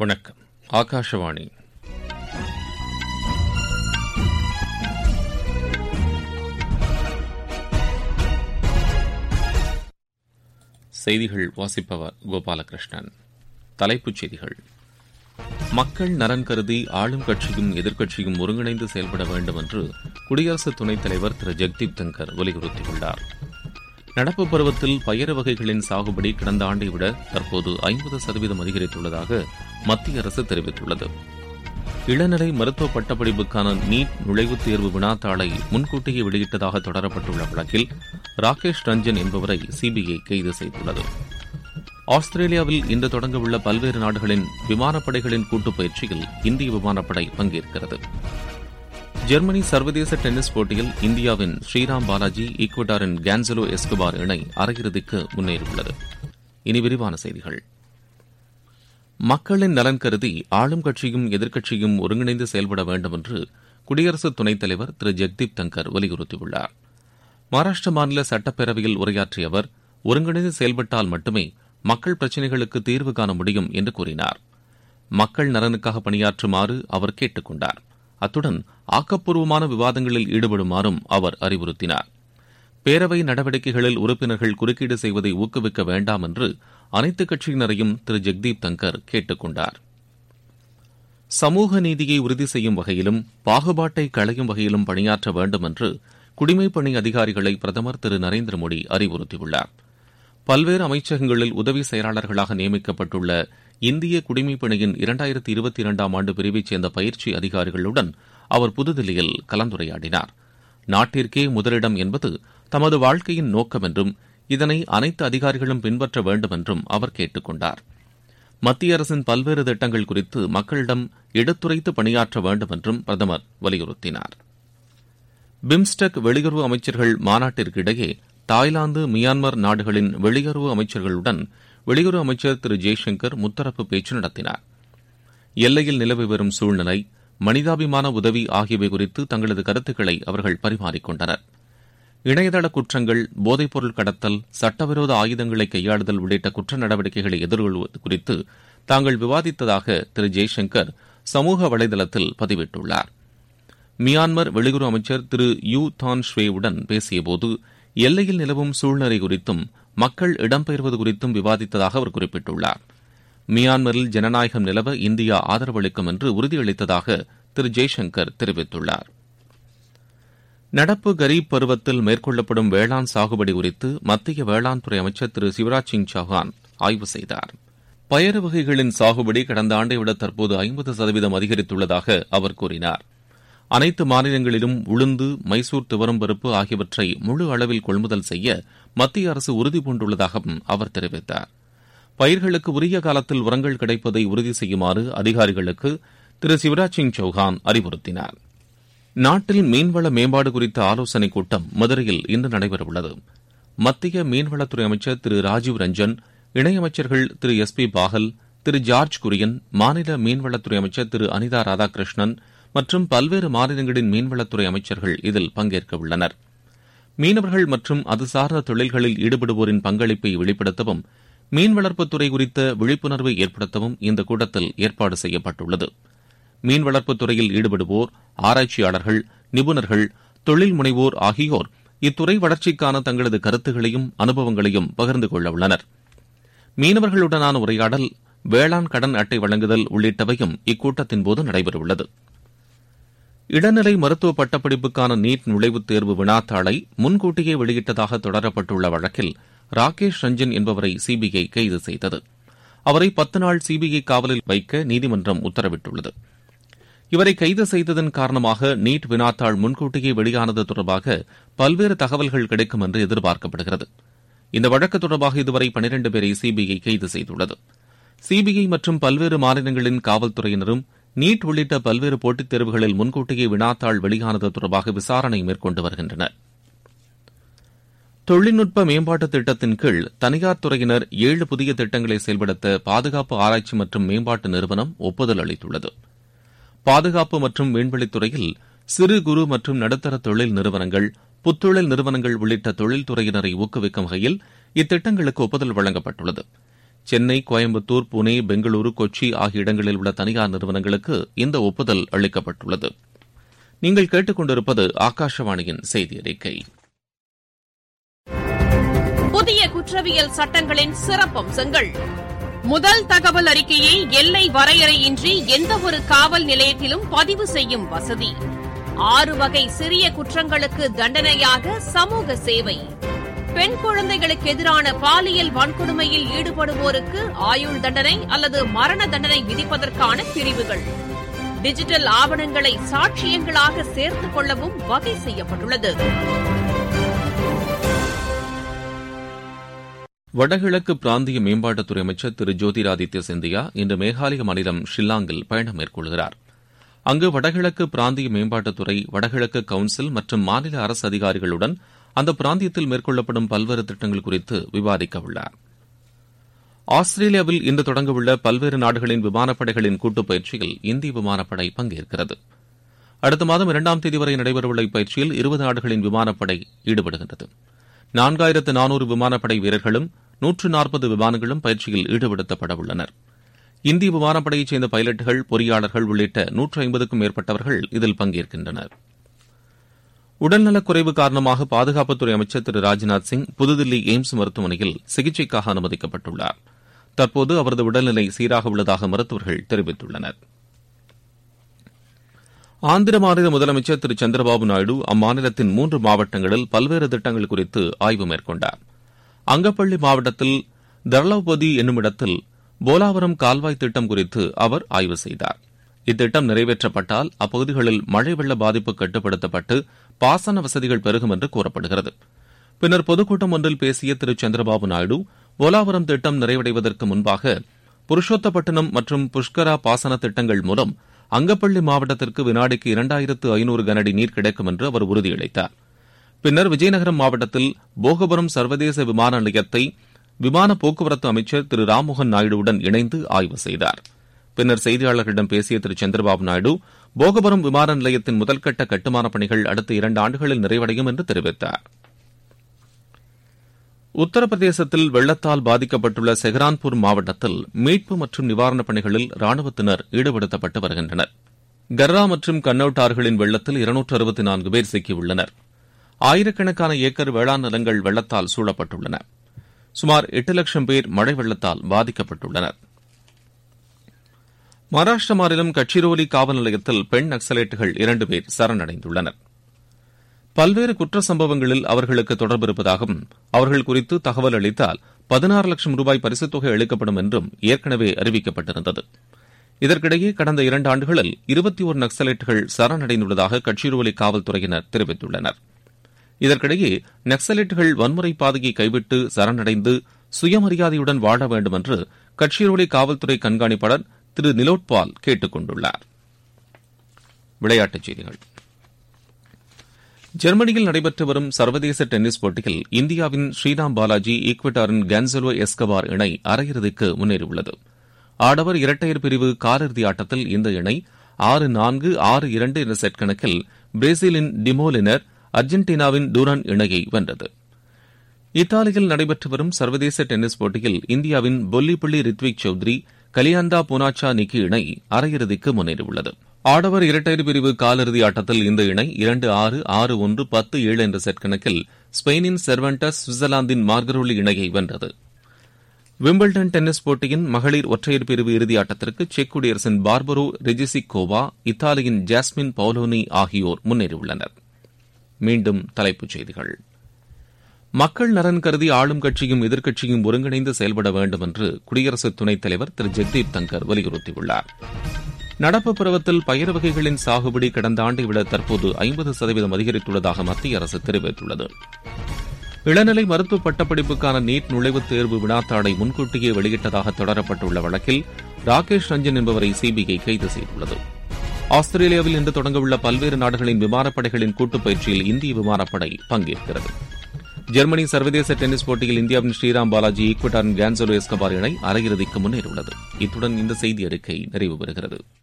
வணக்கம் ஆகாஷவாணி செய்திகள் வாசிப்பவர் கோபாலகிருஷ்ணன் தலைப்புச் செய்திகள் மக்கள் நலன் கருதி ஆளும் கட்சியும் எதிர்க்கட்சியும் ஒருங்கிணைந்து செயல்பட வேண்டும் என்று குடியரசு துணைத் தலைவர் திரு ஜெக்தீப் தங்கர் வலியுறுத்தியுள்ளார் நடப்பு பருவத்தில் பயறு வகைகளின் சாகுபடி கடந்த ஆண்டை விட தற்போது ஐம்பது சதவீதம் அதிகரித்துள்ளதாக மத்திய அரசு தெரிவித்துள்ளது இளநிலை மருத்துவ பட்டப்படிப்புக்கான நீட் நுழைவுத் தேர்வு வினாத்தாளை முன்கூட்டியே வெளியிட்டதாக தொடரப்பட்டுள்ள வழக்கில் ராகேஷ் ரஞ்சன் என்பவரை சிபிஐ கைது செய்துள்ளது ஆஸ்திரேலியாவில் இன்று தொடங்கவுள்ள பல்வேறு நாடுகளின் விமானப்படைகளின் கூட்டுப் பயிற்சியில் இந்திய விமானப்படை பங்கேற்கிறது ஜெர்மனி சர்வதேச டென்னிஸ் போட்டியில் இந்தியாவின் ஸ்ரீராம் பாலாஜி ஈக்வடாரின் கேன்சலோ எஸ்குபார் இணை அரையிறுதிக்கு முன்னேறியுள்ளது இனி விரிவான செய்திகள் மக்களின் நலன் கருதி ஆளும் கட்சியும் எதிர்க்கட்சியும் ஒருங்கிணைந்து செயல்பட வேண்டும் என்று குடியரசு துணைத் தலைவர் திரு ஜெக்தீப் தங்கர் வலியுறுத்தியுள்ளார் மகாராஷ்டிர மாநில சட்டப்பேரவையில் உரையாற்றிய அவர் ஒருங்கிணைந்து செயல்பட்டால் மட்டுமே மக்கள் பிரச்சினைகளுக்கு தீர்வு காண முடியும் என்று கூறினார் மக்கள் நலனுக்காக பணியாற்றுமாறு அவர் கேட்டுக் கொண்டார் அத்துடன் ஆக்கப்பூர்வமான விவாதங்களில் ஈடுபடுமாறும் அவர் அறிவுறுத்தினார் பேரவை நடவடிக்கைகளில் உறுப்பினர்கள் குறுக்கீடு செய்வதை ஊக்குவிக்க வேண்டாம் என்று அனைத்துக் கட்சியினரையும் திரு ஜெக்தீப் தங்கர் கேட்டுக் கொண்டார் சமூக நீதியை உறுதி செய்யும் வகையிலும் பாகுபாட்டை களையும் வகையிலும் பணியாற்ற வேண்டும் என்று குடிமைப்பணி அதிகாரிகளை பிரதமர் திரு நரேந்திர மோடி அறிவுறுத்தியுள்ளார் பல்வேறு அமைச்சகங்களில் உதவி செயலாளர்களாக நியமிக்கப்பட்டுள்ள இந்திய குடிமைப்பணியின் இரண்டாயிரத்தி இருபத்தி இரண்டாம் ஆண்டு பிரிவைச் சேர்ந்த பயிற்சி அதிகாரிகளுடன் அவர் புதுதில்லியில் கலந்துரையாடினார் நாட்டிற்கே முதலிடம் என்பது தமது வாழ்க்கையின் நோக்கம் என்றும் இதனை அனைத்து அதிகாரிகளும் பின்பற்ற வேண்டும் என்றும் அவர் கேட்டுக் கொண்டார் மத்திய அரசின் பல்வேறு திட்டங்கள் குறித்து மக்களிடம் எடுத்துரைத்து பணியாற்ற வேண்டும் என்றும் பிரதமர் வலியுறுத்தினார் பிம்ஸ்டெக் வெளியுறவு அமைச்சர்கள் மாநாட்டிற்கிடையே தாய்லாந்து மியான்மர் நாடுகளின் வெளியுறவு அமைச்சர்களுடன் வெளியுறவு அமைச்சர் திரு ஜெய்சங்கர் முத்தரப்பு பேச்சு நடத்தினார் எல்லையில் நிலவி வரும் சூழ்நிலை மனிதாபிமான உதவி ஆகியவை குறித்து தங்களது கருத்துக்களை அவர்கள் பரிமாறிக்கொண்டனர் இணையதள குற்றங்கள் போதைப்பொருள் கடத்தல் சட்டவிரோத ஆயுதங்களை கையாளுதல் உள்ளிட்ட குற்ற நடவடிக்கைகளை எதிர்கொள்வது குறித்து தாங்கள் விவாதித்ததாக திரு ஜெய்சங்கர் சமூக வலைதளத்தில் பதிவிட்டுள்ளார் மியான்மர் வெளியுறவு அமைச்சர் திரு யூ தான் ஷ்வேவுடன் பேசியபோது எல்லையில் நிலவும் சூழ்நிலை குறித்தும் மக்கள் இடம்பெயர்வது குறித்தும் விவாதித்ததாக அவர் குறிப்பிட்டுள்ளார் மியான்மரில் ஜனநாயகம் நிலவ இந்தியா ஆதரவளிக்கும் என்று உறுதியளித்ததாக திரு ஜெய்சங்கர் தெரிவித்துள்ளார் நடப்பு கரீப் பருவத்தில் மேற்கொள்ளப்படும் வேளாண் சாகுபடி குறித்து மத்திய வேளாண் துறை அமைச்சர் திரு சிவராஜ் சிங் சௌஹான் ஆய்வு செய்தார் பயறு வகைகளின் சாகுபடி கடந்த ஆண்டை விட தற்போது ஐம்பது சதவீதம் அதிகரித்துள்ளதாக அவர் கூறினார் அனைத்து மாநிலங்களிலும் உளுந்து மைசூர் துவரம் பருப்பு ஆகியவற்றை முழு அளவில் கொள்முதல் செய்ய மத்திய அரசு உறுதிபூண்டுள்ளதாகவும் அவர் தெரிவித்தார் பயிர்களுக்கு உரிய காலத்தில் உரங்கள் கிடைப்பதை உறுதி செய்யுமாறு அதிகாரிகளுக்கு திரு சிவராஜ் சிங் சௌஹான் அறிவுறுத்தினார் நாட்டில் மீன்வள மேம்பாடு குறித்த ஆலோசனைக் கூட்டம் மதுரையில் இன்று நடைபெறவுள்ளது மத்திய மீன்வளத்துறை அமைச்சர் திரு ராஜீவ் ரஞ்சன் இணையமைச்சர்கள் திரு எஸ் பி பாகல் திரு ஜார்ஜ் குரியன் மாநில மீன்வளத்துறை அமைச்சர் திரு அனிதா ராதாகிருஷ்ணன் மற்றும் பல்வேறு மாநிலங்களின் மீன்வளத்துறை அமைச்சர்கள் இதில் பங்கேற்க உள்ளனர் மீனவர்கள் மற்றும் அது சார்ந்த தொழில்களில் ஈடுபடுவோரின் பங்களிப்பை வெளிப்படுத்தவும் மீன் வளர்ப்புத்துறை குறித்த விழிப்புணர்வை ஏற்படுத்தவும் இந்த கூட்டத்தில் ஏற்பாடு செய்யப்பட்டுள்ளது மீன் வளர்ப்புத் துறையில் ஈடுபடுவோர் ஆராய்ச்சியாளர்கள் நிபுணர்கள் தொழில் முனைவோர் ஆகியோர் இத்துறை வளர்ச்சிக்கான தங்களது கருத்துகளையும் அனுபவங்களையும் பகிர்ந்து கொள்ள உள்ளனர் மீனவர்களுடனான உரையாடல் வேளாண் கடன் அட்டை வழங்குதல் உள்ளிட்டவையும் இக்கூட்டத்தின்போது நடைபெறவுள்ளது இளநிலை மருத்துவ பட்டப்படிப்புக்கான நீட் நுழைவுத் தேர்வு வினாத்தாளை முன்கூட்டியே வெளியிட்டதாக தொடரப்பட்டுள்ள வழக்கில் ராகேஷ் ரஞ்சன் என்பவரை சிபிஐ கைது செய்தது அவரை பத்து நாள் சிபிஐ காவலில் வைக்க நீதிமன்றம் உத்தரவிட்டுள்ளது இவரை கைது செய்ததன் காரணமாக நீட் வினாத்தாள் முன்கூட்டியே வெளியானது தொடர்பாக பல்வேறு தகவல்கள் கிடைக்கும் என்று எதிர்பார்க்கப்படுகிறது இந்த வழக்கு தொடர்பாக இதுவரை பனிரண்டு பேரை சிபிஐ கைது செய்துள்ளது சிபிஐ மற்றும் பல்வேறு மாநிலங்களின் காவல்துறையினரும் நீட் உள்ளிட்ட பல்வேறு போட்டித் தேர்வுகளில் முன்கூட்டியே வினாத்தாள் வெளியானது தொடர்பாக விசாரணை மேற்கொண்டு வருகின்றனர் தொழில்நுட்ப மேம்பாட்டு திட்டத்தின் கீழ் தனியார் துறையினர் ஏழு புதிய திட்டங்களை செயல்படுத்த பாதுகாப்பு ஆராய்ச்சி மற்றும் மேம்பாட்டு நிறுவனம் ஒப்புதல் அளித்துள்ளது பாதுகாப்பு மற்றும் விண்வெளித்துறையில் சிறு குறு மற்றும் நடுத்தர தொழில் நிறுவனங்கள் புத்தொழில் நிறுவனங்கள் உள்ளிட்ட தொழில்துறையினரை ஊக்குவிக்கும் வகையில் இத்திட்டங்களுக்கு ஒப்புதல் வழங்கப்பட்டுள்ளது சென்னை கோயம்புத்தூர் புனே பெங்களூரு கொச்சி ஆகிய இடங்களில் உள்ள தனியார் நிறுவனங்களுக்கு இந்த ஒப்புதல் அளிக்கப்பட்டுள்ளது நீங்கள் கேட்டுக்கொண்டிருப்பது ஆகாஷவாணியின் செய்தி அறிக்கை புதிய குற்றவியல் சட்டங்களின் சிறப்பம்சங்கள் முதல் தகவல் அறிக்கையை எல்லை வரையறையின்றி எந்தவொரு காவல் நிலையத்திலும் பதிவு செய்யும் வசதி ஆறு வகை சிறிய குற்றங்களுக்கு தண்டனையாக சமூக சேவை பெண் குழந்தைகளுக்கு எதிரான பாலியல் வன்கொடுமையில் ஈடுபடுவோருக்கு ஆயுள் தண்டனை அல்லது மரண தண்டனை விதிப்பதற்கான பிரிவுகள் டிஜிட்டல் ஆவணங்களை சாட்சியங்களாக சேர்த்துக் கொள்ளவும் வகை செய்யப்பட்டுள்ளது வடகிழக்கு பிராந்திய மேம்பாட்டுத்துறை அமைச்சர் திரு ஜோதிராதித்ய சிந்தியா இன்று மேகாலய மாநிலம் ஷில்லாங்கில் பயணம் மேற்கொள்கிறார் அங்கு வடகிழக்கு பிராந்திய மேம்பாட்டுத்துறை வடகிழக்கு கவுன்சில் மற்றும் மாநில அரசு அதிகாரிகளுடன் அந்த பிராந்தியத்தில் மேற்கொள்ளப்படும் பல்வேறு திட்டங்கள் குறித்து விவாதிக்க உள்ளார் ஆஸ்திரேலியாவில் இன்று தொடங்கவுள்ள பல்வேறு நாடுகளின் விமானப்படைகளின் கூட்டுப் பயிற்சியில் இந்திய விமானப்படை பங்கேற்கிறது அடுத்த மாதம் இரண்டாம் தேதி வரை நடைபெறவுள்ள இப்பயிற்சியில் இருபது நாடுகளின் விமானப்படை ஈடுபடுகின்றது நான்காயிரத்து நானூறு விமானப்படை வீரர்களும் நூற்று நாற்பது விமானங்களும் பயிற்சியில் ஈடுபடுத்தப்பட உள்ளனர் இந்திய விமானப்படையைச் சேர்ந்த பைலட்டுகள் பொறியாளர்கள் உள்ளிட்ட நூற்று ஐம்பதுக்கும் மேற்பட்டவர்கள் இதில் பங்கேற்கின்றனர் உடல்நலக் குறைவு காரணமாக பாதுகாப்புத்துறை அமைச்சர் திரு ராஜ்நாத் சிங் புதுதில்லி எய்ம்ஸ் மருத்துவமனையில் சிகிச்சைக்காக அனுமதிக்கப்பட்டுள்ளார் தற்போது அவரது உடல்நிலை சீராக உள்ளதாக மருத்துவர்கள் தெரிவித்துள்ளனர் ஆந்திர மாநில முதலமைச்சர் திரு சந்திரபாபு நாயுடு அம்மாநிலத்தின் மூன்று மாவட்டங்களில் பல்வேறு திட்டங்கள் குறித்து ஆய்வு மேற்கொண்டார் அங்கப்பள்ளி மாவட்டத்தில் தர்லவபதி என்னும் இடத்தில் போலாவரம் கால்வாய் திட்டம் குறித்து அவர் ஆய்வு செய்தார் இத்திட்டம் நிறைவேற்றப்பட்டால் அப்பகுதிகளில் மழை வெள்ள பாதிப்பு கட்டுப்படுத்தப்பட்டு பாசன வசதிகள் பெருகும் என்று கூறப்படுகிறது பின்னர் பொதுக்கூட்டம் ஒன்றில் பேசிய திரு சந்திரபாபு நாயுடு போலாவரம் திட்டம் நிறைவடைவதற்கு முன்பாக புருஷோத்தப்பட்டினம் மற்றும் புஷ்கரா பாசன திட்டங்கள் மூலம் அங்கப்பள்ளி மாவட்டத்திற்கு வினாடிக்கு இரண்டாயிரத்து ஐநூறு கனஅடி நீர் கிடைக்கும் என்று அவர் உறுதியளித்தார் பின்னர் விஜயநகரம் மாவட்டத்தில் போகபுரம் சர்வதேச விமான நிலையத்தை விமான போக்குவரத்து அமைச்சர் திரு ராம்மோகன் நாயுடுவுடன் இணைந்து ஆய்வு செய்தார் பின்னர் செய்தியாளர்களிடம் பேசிய திரு சந்திரபாபு நாயுடு போகபுரம் விமான நிலையத்தின் முதல்கட்ட கட்டுமானப் பணிகள் அடுத்த இரண்டு ஆண்டுகளில் நிறைவடையும் என்று தெரிவித்தார் உத்தரப்பிரதேசத்தில் வெள்ளத்தால் பாதிக்கப்பட்டுள்ள செஹரான்பூர் மாவட்டத்தில் மீட்பு மற்றும் நிவாரணப் பணிகளில் ராணுவத்தினர் ஈடுபடுத்தப்பட்டு வருகின்றனர் கர்ரா மற்றும் கன்னௌட் ஆறுகளின் வெள்ளத்தில் இருநூற்று அறுபத்தி நான்கு பேர் சிக்கியுள்ளனர் ஆயிரக்கணக்கான ஏக்கர் வேளாண் நிலங்கள் வெள்ளத்தால் சூழப்பட்டுள்ளன சுமார் எட்டு லட்சம் பேர் மழை வெள்ளத்தால் பாதிக்கப்பட்டுள்ளனர் மகாராஷ்டிர மாநிலம் கட்சிரோலி காவல் நிலையத்தில் பெண் நக்சலைட்டுகள் இரண்டு பேர் சரணடைந்துள்ளனர் பல்வேறு குற்ற சம்பவங்களில் அவர்களுக்கு தொடர்பு இருப்பதாகவும் அவர்கள் குறித்து தகவல் அளித்தால் பதினாறு லட்சம் ரூபாய் பரிசுத் தொகை அளிக்கப்படும் என்றும் ஏற்கனவே அறிவிக்கப்பட்டிருந்தது இதற்கிடையே கடந்த இரண்டு ஆண்டுகளில் இருபத்தி ஒரு நக்சலைட்டுகள் சரணடைந்துள்ளதாக கட்சிரோலி காவல்துறையினர் தெரிவித்துள்ளனர் இதற்கிடையே நக்சலைட்டுகள் வன்முறை பாதையை கைவிட்டு சரணடைந்து சுயமரியாதையுடன் வாழ வேண்டும் என்று கட்சிரோலி காவல்துறை கண்காணிப்பாளர் திரு நிலோட்பால் கேட்டுக் கொண்டுள்ளார் விளையாட்டுச் செய்திகள் ஜெர்மனியில் நடைபெற்று வரும் சர்வதேச டென்னிஸ் போட்டியில் இந்தியாவின் ஸ்ரீராம் பாலாஜி ஈக்வெட்டாரின் கேன்சலோ எஸ்கபார் இணை அரையிறுதிக்கு முன்னேறியுள்ளது ஆடவர் இரட்டையர் பிரிவு காலிறுதி ஆட்டத்தில் இந்த இணை ஆறு நான்கு ஆறு இரண்டு என்ற செட் கணக்கில் பிரேசிலின் டிமோலினர் அர்ஜென்டினாவின் டூரான் இணையை வென்றது இத்தாலியில் நடைபெற்று வரும் சர்வதேச டென்னிஸ் போட்டியில் இந்தியாவின் பொல்லிப்பள்ளி ரித்விக் சௌத்ரி கலியாந்தா பூனாச்சா நிக்கி இணை அரையிறுதிக்கு முன்னேறியுள்ளது ஆடவர் இரட்டையர் பிரிவு காலிறுதி ஆட்டத்தில் இந்த இணை இரண்டு ஆறு ஆறு ஒன்று பத்து ஏழு என்ற செட் கணக்கில் ஸ்பெயினின் செர்வன்டஸ் சுவிட்சர்லாந்தின் மார்கரோலி இணையை வென்றது விம்பிள்டன் டென்னிஸ் போட்டியின் மகளிர் ஒற்றையர் பிரிவு இறுதி ஆட்டத்திற்கு செக் குடியரசின் பார்பரோ ரெஜிசிகோவா இத்தாலியின் ஜாஸ்மின் பவுலோனி ஆகியோர் முன்னேறியுள்ளனர் மீண்டும் தலைப்புச் செய்திகள் மக்கள் நலன் கருதி ஆளும் கட்சியும் எதிர்க்கட்சியும் ஒருங்கிணைந்து செயல்பட வேண்டும் என்று குடியரசு துணைத் தலைவர் திரு ஜெக்தீப் தங்கர் வலியுறுத்தியுள்ளார் நடப்பு பருவத்தில் பயிர் வகைகளின் சாகுபடி கடந்த ஆண்டை விட தற்போது ஐம்பது சதவீதம் அதிகரித்துள்ளதாக மத்திய அரசு தெரிவித்துள்ளது இளநிலை மருத்துவ பட்டப்படிப்புக்கான நீட் நுழைவுத் தேர்வு வினாத்தாளை முன்கூட்டியே வெளியிட்டதாக தொடரப்பட்டுள்ள வழக்கில் ராகேஷ் ரஞ்சன் என்பவரை சிபிஐ கைது செய்துள்ளது ஆஸ்திரேலியாவில் இன்று தொடங்கவுள்ள பல்வேறு நாடுகளின் விமானப்படைகளின் கூட்டுப் பயிற்சியில் இந்திய விமானப்படை பங்கேற்கிறது ஜெர்மனி சர்வதேச டென்னிஸ் போட்டியில் இந்தியாவின் ஸ்ரீராம் பாலாஜி ஈக்வட்டாரின் கேன்சலோ எஸ்கபார் இணை அரையிறுதிக்கு முன்னேறியுள்ளது இத்துடன் இந்த செய்தி அறிக்கை நிறைவு பெறுகிறது